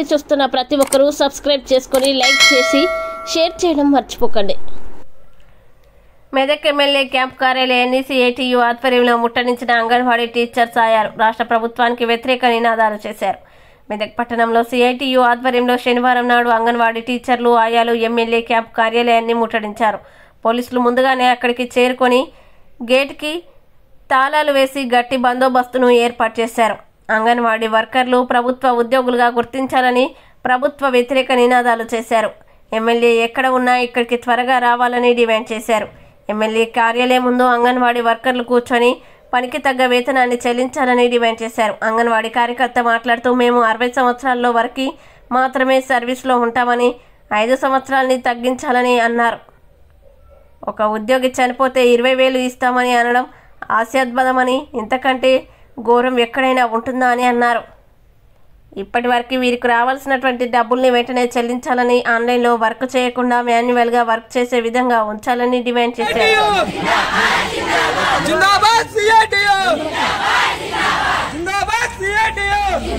వీడియోని చూస్తున్న ప్రతి ఒక్కరూ సబ్స్క్రైబ్ చేసుకొని లైక్ చేసి షేర్ చేయడం మర్చిపోకండి మెదక్ ఎమ్మెల్యే క్యాంప్ కార్యాలయాన్ని సిఐటియు ఆధ్వర్యంలో ముట్టడించిన అంగన్వాడీ టీచర్స్ అయ్యారు రాష్ట్ర ప్రభుత్వానికి వ్యతిరేక నినాదాలు చేశారు మెదక్ పట్టణంలో సిఐటియు ఆధ్వర్యంలో శనివారం నాడు అంగన్వాడీ టీచర్లు ఆయాలు ఎమ్మెల్యే క్యాంప్ కార్యాలయాన్ని ముట్టడించారు పోలీసులు ముందుగానే అక్కడికి చేరుకొని గేట్కి తాళాలు వేసి గట్టి బందోబస్తును ఏర్పాటు చేశారు అంగన్వాడీ వర్కర్లు ప్రభుత్వ ఉద్యోగులుగా గుర్తించాలని ప్రభుత్వ వ్యతిరేక నినాదాలు చేశారు ఎమ్మెల్యే ఎక్కడ ఉన్నా ఇక్కడికి త్వరగా రావాలని డిమాండ్ చేశారు ఎమ్మెల్యే కార్యాలయం ముందు అంగన్వాడీ వర్కర్లు కూర్చొని పనికి తగ్గ వేతనాన్ని చెల్లించాలని డిమాండ్ చేశారు అంగన్వాడీ కార్యకర్త మాట్లాడుతూ మేము అరవై సంవత్సరాల్లో వరకు మాత్రమే సర్వీస్లో ఉంటామని ఐదు సంవత్సరాలని తగ్గించాలని అన్నారు ఒక ఉద్యోగి చనిపోతే ఇరవై వేలు ఇస్తామని అనడం హాస్యాస్పదమని ఇంతకంటే ఘోరం ఎక్కడైనా ఉంటుందా అని అన్నారు ఇప్పటి వరకు వీరికి రావాల్సినటువంటి డబ్బుల్ని వెంటనే చెల్లించాలని ఆన్లైన్లో వర్క్ చేయకుండా మాన్యువల్గా వర్క్ చేసే విధంగా ఉంచాలని డిమాండ్ చేశారు जिंदाबाद सीआईटीयू जिंदाबाद सीआईटीयू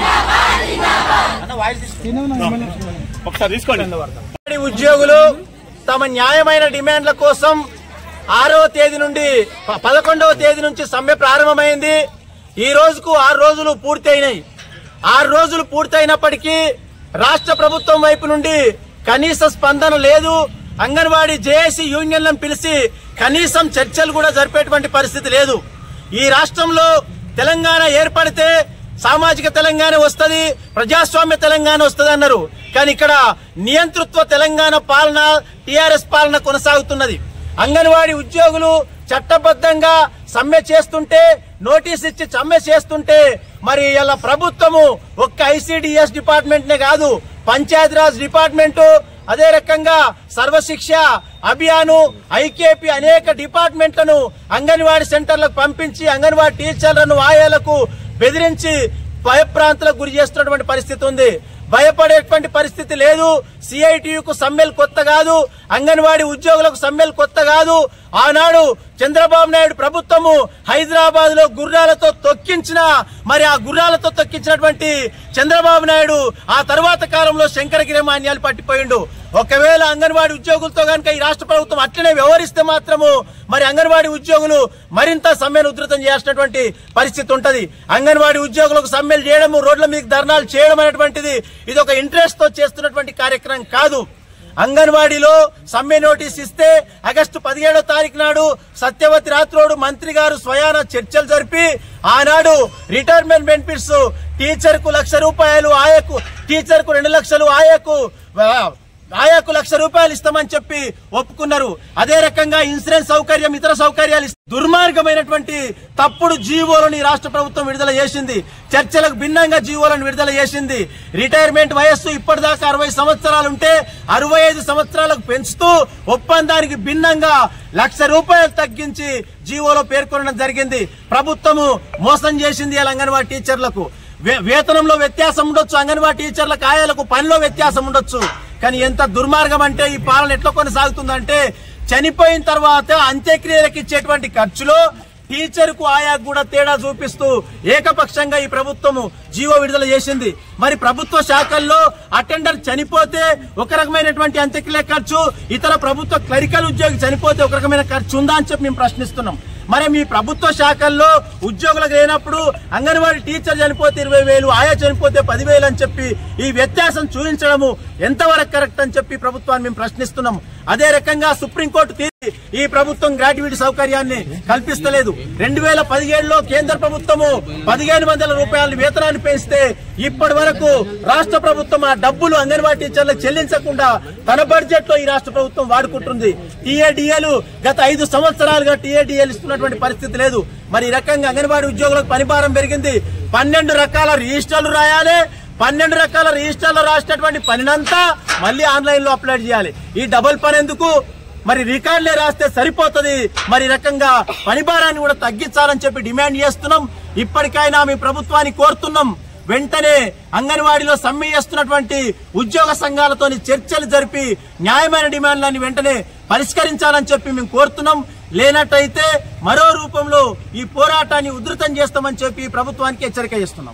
ఒకసారి తీసుకోండి అంగన్వాడీ ఉద్యోగులు తమ న్యాయమైన డిమాండ్ల కోసం ఆరవ తేదీ నుండి ప- పదకొండవ తేదీ నుంచి సమ్మె ప్రారంభమైంది ఈ రోజుకు ఆరు రోజులు పూర్తయినాయి ఆరు రోజులు పూర్తయినప్పటికీ రాష్ట్ర ప్రభుత్వం వైపు నుండి కనీస స్పందన లేదు అంగన్వాడీ జేఏసీ యూనియన్లను పిలిచి కనీసం చర్చలు కూడా జరిపేటువంటి పరిస్థితి లేదు ఈ రాష్ట్రంలో తెలంగాణ ఏర్పడితే సామాజిక తెలంగాణ వస్తది ప్రజాస్వామ్య తెలంగాణ వస్తది అన్నారు కానీ ఇక్కడ నియంతృత్వ తెలంగాణ పాలన టిఆర్ఎస్ పాలన కొనసాగుతున్నది అంగన్వాడీ ఉద్యోగులు చట్టబద్ధంగా సమ్మె చేస్తుంటే నోటీస్ ఇచ్చి సమ్మె చేస్తుంటే మరి ఇలా ప్రభుత్వము ఒక్క ఐసిడిఎస్ డిపార్ట్మెంట్ నే కాదు పంచాయతీరాజ్ డిపార్ట్మెంటు అదే రకంగా సర్వశిక్ష అభియాను ఐకేపీ అనేక డిపార్ట్మెంట్లను అంగన్వాడీ సెంటర్లకు పంపించి అంగన్వాడీ టీచర్లను ఆయాలకు బెదిరించి భయప్రాంతులకు గురి చేస్తున్నటువంటి పరిస్థితి ఉంది భయపడేటువంటి పరిస్థితి లేదు సిఐటియుకు సమ్మెలు కొత్త కాదు అంగన్వాడీ ఉద్యోగులకు సమ్మెలు కొత్త కాదు ఆనాడు చంద్రబాబు నాయుడు ప్రభుత్వము హైదరాబాద్ లో గుర్రాలతో తొక్కించిన మరి ఆ గుర్రాలతో తొక్కించినటువంటి చంద్రబాబు నాయుడు ఆ తర్వాత కాలంలో శంకరగిరి మాన్యాలు పట్టిపోయిండు ఒకవేళ అంగన్వాడీ ఉద్యోగులతో కనుక ఈ రాష్ట్ర ప్రభుత్వం అట్లనే వ్యవహరిస్తే మాత్రము మరి అంగన్వాడీ ఉద్యోగులు మరింత సమ్మెను ఉధృతం చేయాల్సినటువంటి పరిస్థితి ఉంటది అంగన్వాడీ ఉద్యోగులకు సమ్మెలు చేయడము రోడ్ల మీద ధర్నాలు చేయడం అనేటువంటిది ఇది ఒక ఇంట్రెస్ట్ తో చేస్తున్నటువంటి కార్యక్రమం కాదు అంగన్వాడీలో సమ్మె నోటీస్ ఇస్తే ఆగస్టు పదిహేడో తారీఖు నాడు సత్యవతి రాత్రోడు మంత్రి గారు స్వయాన చర్చలు జరిపి ఆనాడు రిటైర్మెంట్ బెనిఫిట్స్ టీచర్ కు లక్ష రూపాయలు ఆయకు టీచర్ కు రెండు లక్షలు ఆయకు ఆ, ఆయాకు లక్ష రూపాయలు ఇస్తామని చెప్పి ఒప్పుకున్నారు అదే రకంగా ఇన్సూరెన్స్ సౌకర్యం ఇతర సౌకర్యాలు ఇస్త- దుర్మార్గమైనటువంటి తప్పుడు జీవోలను ఈ రాష్ట్ర ప్రభుత్వం విడుదల చేసింది చర్చలకు భిన్నంగా జీవోలను విడుదల చేసింది రిటైర్మెంట్ వయస్సు ఇప్పటిదాకా అరవై సంవత్సరాలు ఉంటే అరవై ఐదు సంవత్సరాలకు పెంచుతూ ఒప్పందానికి భిన్నంగా లక్ష రూపాయలు తగ్గించి జీవోలో పేర్కొనడం జరిగింది ప్రభుత్వము మోసం చేసింది ఇలా అంగన్వాడీ టీచర్లకు వే- వేతనంలో వ్యత్యాసం ఉండొచ్చు అంగన్వాడీ టీచర్ల కాయాలకు పనిలో వ్యత్యాసం ఉండొచ్చు కానీ ఎంత దుర్మార్గం అంటే ఈ పాలన ఎట్లా కొనసాగుతుందంటే చనిపోయిన తర్వాత అంత్యక్రియలకు ఇచ్చేటువంటి ఖర్చులో టీచర్ కు ఆయా కూడా తేడా చూపిస్తూ ఏకపక్షంగా ఈ ప్రభుత్వము జీవో విడుదల చేసింది మరి ప్రభుత్వ శాఖల్లో అటెండర్ చనిపోతే ఒక రకమైనటువంటి అంత్యక్రియ ఖర్చు ఇతర ప్రభుత్వ క్లరికల్ ఉద్యోగి చనిపోతే ఒక రకమైన ఖర్చు ఉందా అని చెప్పి మేము ప్రశ్నిస్తున్నాం మరి మీ ప్రభుత్వ శాఖల్లో ఉద్యోగులకు లేనప్పుడు అంగన్వాడీ టీచర్ చనిపోతే ఇరవై వేలు ఆయా చనిపోతే పదివేలు అని చెప్పి ఈ వ్యత్యాసం చూపించడము ఎంతవరకు కరెక్ట్ అని చెప్పి ప్రభుత్వాన్ని మేము ప్రశ్నిస్తున్నాం అదే రకంగా సుప్రీంకోర్టు తీర్పు ఈ ప్రభుత్వం గ్రాట్యుటీ సౌకర్యాన్ని కల్పిస్తలేదు రెండు వేల పదిహేడులో కేంద్ర ప్రభుత్వము పదిహేను వందల రూపాయల వేతనాన్ని పెంచితే ఇప్పటి వరకు రాష్ట్ర ప్రభుత్వం ఆ డబ్బులు అంగన్వాడీ టీచర్లకు చెల్లించకుండా తన బడ్జెట్ లో ఈ రాష్ట్ర ప్రభుత్వం వాడుకుంటుంది టీఏడిఏలు గత ఐదు సంవత్సరాలుగా టీఏడిఏలు ఇస్తున్నటువంటి పరిస్థితి లేదు మరి ఈ రకంగా అంగన్వాడీ ఉద్యోగులకు పనిభారం పెరిగింది పన్నెండు రకాల రిజిస్టర్లు రాయాలి పన్నెండు రకాల రిజిస్టర్లు రాసినటువంటి పనినంతా మళ్ళీ ఆన్లైన్ లో అప్లోడ్ చేయాలి ఈ డబుల్ పని ఎందుకు మరి రికార్డులే రాస్తే సరిపోతది మరి ఈ రకంగా పని భారాన్ని కూడా తగ్గించాలని చెప్పి డిమాండ్ చేస్తున్నాం ఇప్పటికైనా మీ ప్రభుత్వాన్ని కోరుతున్నాం వెంటనే అంగన్వాడీలో సమ్మె చేస్తున్నటువంటి ఉద్యోగ సంఘాలతోని చర్చలు జరిపి న్యాయమైన డిమాండ్లన్నీ వెంటనే పరిష్కరించాలని చెప్పి మేము కోరుతున్నాం లేనట్టయితే మరో రూపంలో ఈ పోరాటాన్ని ఉధృతం చేస్తామని చెప్పి ప్రభుత్వానికి హెచ్చరిక చేస్తున్నాం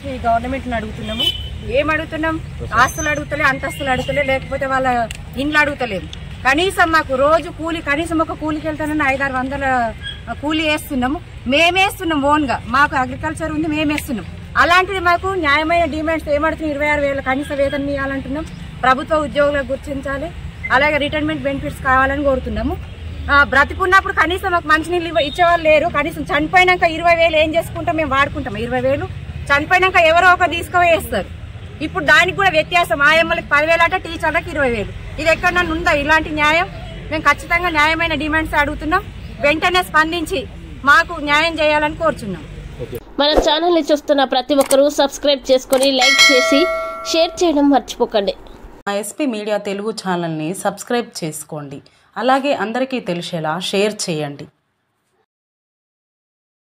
ఈ గవర్నమెంట్ని అడుగుతున్నాము ఏం అడుగుతున్నాం ఆస్తులు అడుగుతలే అంతస్తులు అడుగుతలే లేకపోతే వాళ్ళ ఇండ్లు అడుగుతలేము కనీసం మాకు రోజు కూలి కనీసం ఒక కూలికి వెళ్తానని ఐదారు వందల కూలి వేస్తున్నాము మేమేస్తున్నాం ఓన్గా మాకు అగ్రికల్చర్ ఉంది మేమేస్తున్నాం అలాంటిది మాకు న్యాయమైన డిమాండ్స్ ఏమడుతున్నాయి ఇరవై ఆరు వేల కనీస వేతనం ఇవ్వాలంటున్నాం ప్రభుత్వ ఉద్యోగులకు గుర్తించాలి అలాగే రిటైర్మెంట్ బెనిఫిట్స్ కావాలని కోరుతున్నాము ఆ, బ్రతికున్నప్పుడు కనీసం మాకు మంచినీళ్ళు ఇవ్వ- ఇచ్చేవాళ్ళు లేరు కనీసం చనిపోయినాక ఇరవై వేలు ఏం చేసుకుంటాం మేము వాడుకుంటాం ఇరవై వేలు చనిపోయినాక ఎవరో ఒక తీసుకువేస్తారు ఇప్పుడు దానికి కూడా వ్యత్యాసం ఆయమ్మలకి పదివేలు అట టీచర్లకు ఇరవై వేలు ఇది ఎక్కడన్నా ఉందా ఇలాంటి న్యాయం మేము ఖచ్చితంగా న్యాయమైన డిమాండ్స్ అడుగుతున్నాం వెంటనే స్పందించి మాకు న్యాయం చేయాలని కోరుచున్నాం మన ఛానల్ని చూస్తున్న ప్రతి ఒక్కరూ సబ్స్క్రైబ్ చేసుకొని లైక్ చేసి షేర్ చేయడం మర్చిపోకండి మా ఎస్పీ మీడియా తెలుగు ఛానల్ని సబ్స్క్రైబ్ చేసుకోండి అలాగే అందరికీ తెలిసేలా షేర్ చేయండి